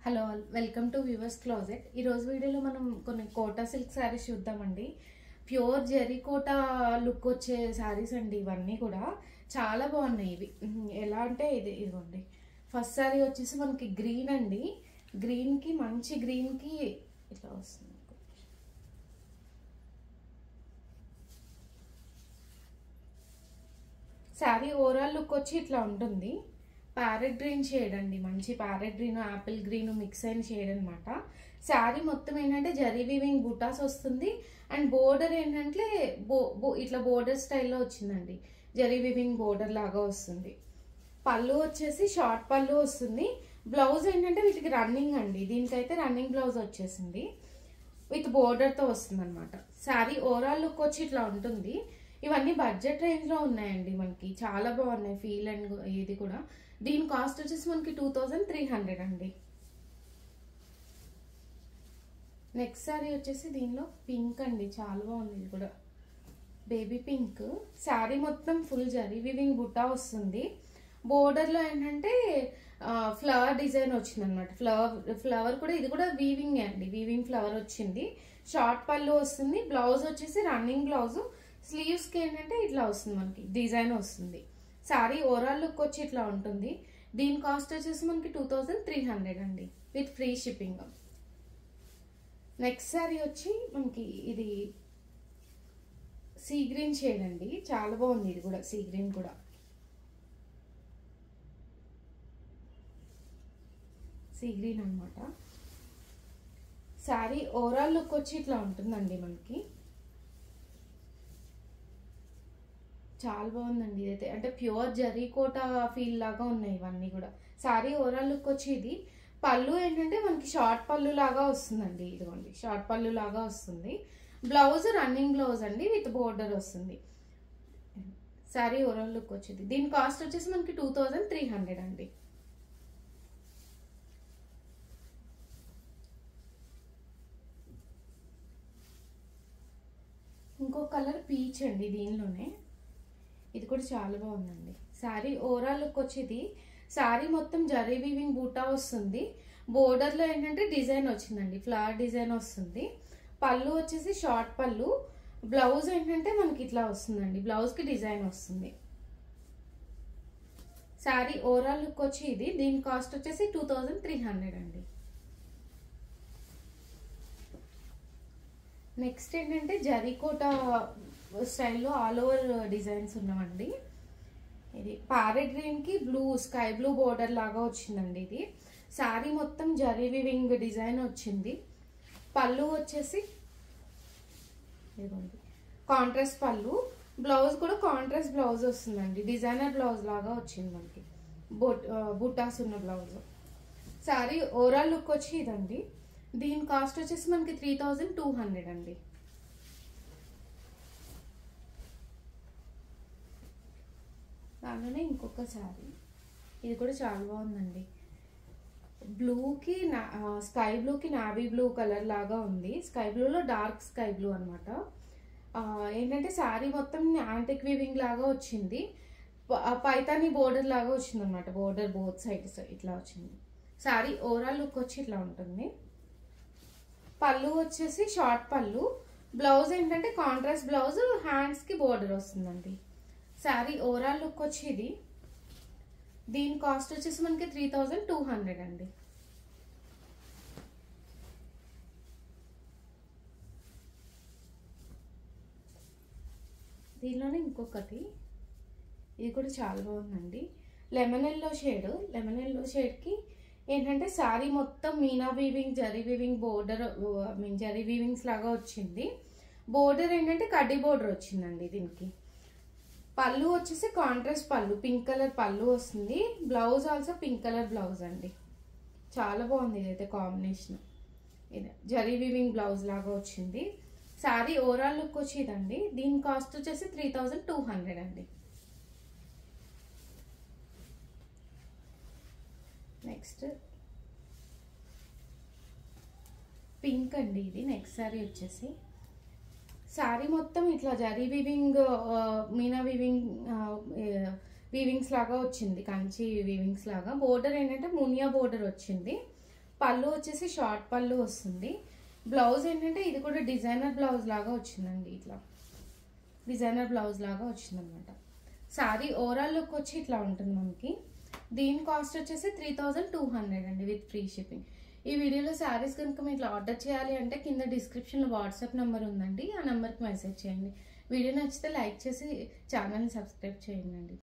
hello welcome to weavers closet ఈ రోజు వీడియోలో మనం కొన్ని కోటా సిల్క్ శారీస్ చూద్దామండి ప్యూర్ జెరీ కోటా లుక్ వచ్చే శారీస్ అండి ఇవన్నీ కూడా చాలా బాగున్నాయి ఇవి ఉమ్, ఎలా అంటే ఇది ఇదిగోండి ఫస్ట్ శారీ వచ్చేసి మనకి గ్రీన్ అండి గ్రీన్కి మంచి గ్రీన్కి ఇట్లా వస్తుంది శారీ ఓవరాల్ లుక్ వచ్చి ఇట్లా ఉంటుంది ప్యారెట్ గ్రీన్ షేడ్ అండి మంచి parrot green apple green mix అయిన షేడ్ అనమాట శారీ మొత్తం ఏంటంటే జరీ వీవింగ్ బుటాస్ వస్తుంది అండ్ బోర్డర్ ఏంటంటే బో బో- ఇట్లా బోర్డర్ స్టైల్లో వచ్చిందండి జరీ వీవింగ్ బోర్డర్ లాగా వస్తుంది పళ్ళు వచ్చేసి షార్ట్ పళ్ళు వస్తుంది బ్లౌజ్ ఏంటంటే వీటికి రన్నింగ్ అండి దీనికైతే రన్నింగ్ బ్లౌజ్ వచ్చేసింది విత్ బోర్డర్తో వస్తుంది అనమాట శారీ ఓవరాల్ లుక్ వచ్చి ఇట్లా ఉంటుంది ఇవన్నీ బడ్జెట్ రేంజ్లో ఉన్నాయండి మనకి చాలా బాగున్నాయి ఫీల్ అండ్ ఇది కూడా దీని కాస్ట్ వచ్చేసి మనకి టూ థౌజండ్ త్రీ హండ్రెడ్ అండి నెక్స్ట్ శారీ వచ్చేసి దీనిలో పింక్ అండి చాలా బాగుంది ఇది కూడా బేబీ పింక్ శారీ మొత్తం ఫుల్ జరీ వివింగ్ బుట్టా వస్తుంది బోర్డర్లో ఏంటంటే ఫ్లవర్ డిజైన్ వచ్చింది అనమాట ఫ్లవర్ ఫ్లవర్ కూడా ఇది కూడా వీవింగ్ అండి వీవింగ్ ఫ్లవర్ వచ్చింది షార్ట్ పళ్ళు వస్తుంది బ్లౌజ్ వచ్చేసి రన్నింగ్ బ్లౌజ్ స్లీవ్స్కి ఏంటంటే ఇట్లా వస్తుంది మనకి డిజైన్ వస్తుంది శారీ ఓవరాల్ లుక్ వచ్చి ఇట్లా ఉంటుంది దీని కాస్ట్ వచ్చేసి మనకి టూ థౌజండ్ త్రీ హండ్రెడ్ అండి with free shipping next sari వచ్చి మనకి ఇది సీ గ్రీన్ షేడ్ అండి చాలా బాగుంది ఇది కూడా సీ గ్రీన్ కూడా సీ గ్రీన్ అనమాట శారీ ఓవరాల్ లుక్ వచ్చి ఇట్లా ఉంటుందండి మనకి చాలా బాగుందండి ఇదైతే అంటే ప్యూర్ జరీ కోట ఫీల్ లాగా ఉన్నాయి ఇవన్నీ కూడా శారీ ఓవరాల్ లుక్ వచ్చి ఇది పళ్ళు ఏంటంటే మనకి షార్ట్ పళ్ళు లాగా వస్తుందండి ఇదిగోండి షార్ట్ పళ్ళు లాగా వస్తుంది బ్లౌజ్ రన్నింగ్ బ్లౌజ్ అండి విత్ బోర్డర్ వస్తుంది శారీ ఓవరాల్ లుక్ వచ్చింది దీని కాస్ట్ వచ్చేసి మనకి టూ థౌజండ్ త్రీ హండ్రెడ్ అండి ఇంకో కలర్ పీచ్ అండి దీనిలోనే ఇది కూడా చాలా బాగుందండి శారీ ఓవరాల్ లుక్ వచ్చేది శారీ మొత్తం జరీ వీవింగ్ బూటా వస్తుంది బోర్డర్లో ఏంటంటే డిజైన్ వచ్చిందండి ఫ్లవర్ డిజైన్ వస్తుంది పళ్ళు వచ్చేసి షార్ట్ పళ్ళు బ్లౌజ్ ఏంటంటే మనకి ఇట్లా వస్తుందండి బ్లౌజ్కి డిజైన్ వస్తుంది శారీ ఓవరాల్ లుక్ వచ్చి ఇది దీని కాస్ట్ వచ్చేసి టూ థౌజండ్ త్రీ హండ్రెడ్ అండి నెక్స్ట్ ఏంటంటే జరీకోట స్టైల్లో ఆల్ ఓవర్ డిజైన్స్ ఉన్నామండి ఇది ప్యారెట్ గ్రీన్కి బ్లూ స్కై బ్లూ బోర్డర్ లాగా వచ్చిందండి ఇది శారీ మొత్తం జరీ వివింగ్ డిజైన్ వచ్చింది పళ్ళు వచ్చేసి ఇదిగోండి కాంట్రాస్ట్ పళ్ళు బ్లౌజ్ కూడా కాంట్రాస్ట్ బ్లౌజ్ వస్తుందండి డిజైనర్ బ్లౌజ్ లాగా వచ్చింది మనకి బొట్ బుట్టాస్ ఉన్న బ్లౌజ్ శారీ ఓవరాల్ లుక్ వచ్చి ఇదండి దీని కాస్ట్ వచ్చేసి మనకి త్రీ థౌజండ్ టూ హండ్రెడ్ అండి దానిలోనే ఇంకొక శారీ ఇది కూడా చాలా బాగుందండి బ్లూకి స్కై బ్లూకి నావీ బ్లూ కలర్ లాగా ఉంది స్కై బ్లూలో డార్క్ స్కై బ్లూ అనమాట ఏంటంటే శారీ మొత్తం యాంటిక్ వీవింగ్ లాగా వచ్చింది ప- పైతాని బోర్డర్ లాగా వచ్చింది అనమాట బోర్డర్ బోత్ సైడ్స్ ఇట్లా వచ్చింది శారీ ఓవరాల్ లుక్ వచ్చి ఇట్లా ఉంటుంది పళ్ళు వచ్చేసి షార్ట్ పళ్ళు బ్లౌజ్ ఏంటంటే కాంట్రాస్ట్ బ్లౌజ్ హ్యాండ్స్కి బోర్డర్ వస్తుందండి శారీ ఓవరాల్ లుక్ వచ్చి ఇది దీని కాస్ట్ వచ్చేసి మనకి త్రీ థౌజండ్ టూ హండ్రెడ్ అండి దీనిలోనే ఇంకొకటి ఇది కూడా చాలా బాగుందండి lemon yellow shade lemon yellow షేడ్కి ఏంటంటే శారీ మొత్తం మీనా weaving zari weaving border I mean zari weavings లాగా వచ్చింది బోర్డర్ ఏంటంటే కడ్డీ బోర్డర్ వచ్చిందండి దీనికి పళ్ళు వచ్చేసి కాంట్రాస్ట్ పళ్ళు పింక్ కలర్ పళ్ళు వస్తుంది blouse also pink colour blouse అండి చాలా బాగుంది ఇదైతే కాంబినేషన్ ఇది జరీ వీవింగ్ బ్లౌజ్ లాగా వచ్చింది శారీ ఓవరాల్ లుక్ వచ్చి ఇదండి దీని కాస్ట్ వచ్చేసి త్రీ థౌజండ్ టూ హండ్రెడ్ అండి నెక్స్ట్ పింక్ అండి ఇది నెక్స్ట్ శారీ వచ్చేసి శారీ మొత్తం ఇట్లా జరీ వీవింగ్ మీనా వీవింగ్ వీవింగ్స్ లాగా వచ్చింది కంచి వీవింగ్స్ లాగా బోర్డర్ ఏంటంటే మునియా బోర్డర్ వచ్చింది పళ్ళు వచ్చేసి షార్ట్ పళ్ళు వస్తుంది బ్లౌజ్ ఏంటంటే ఇది కూడా డిజైనర్ బ్లౌజ్ లాగా వచ్చిందండి ఇట్లా డిజైనర్ బ్లౌజ్ లాగా వచ్చిందనమాట సారీ ఓవరాల్ లుక్ వచ్చి ఇట్లా ఉంటుంది మనకి దీని కాస్ట్ వచ్చేసి త్రీ థౌజండ్ టూ హండ్రెడ్ అండి విత్ ఫ్రీ షిప్పింగ్ ఈ వీడియోలో శారీస్ కనుక మీరు ఇట్లా ఆర్డర్ చేయాలి అంటే కింద డిస్క్రిప్షన్లో వాట్సాప్ నెంబర్ ఉందండి ఆ నెంబర్కి మెసేజ్ చేయండి వీడియో నచ్చితే లైక్ చేసి ఛానల్ని సబ్స్క్రైబ్ చేయండి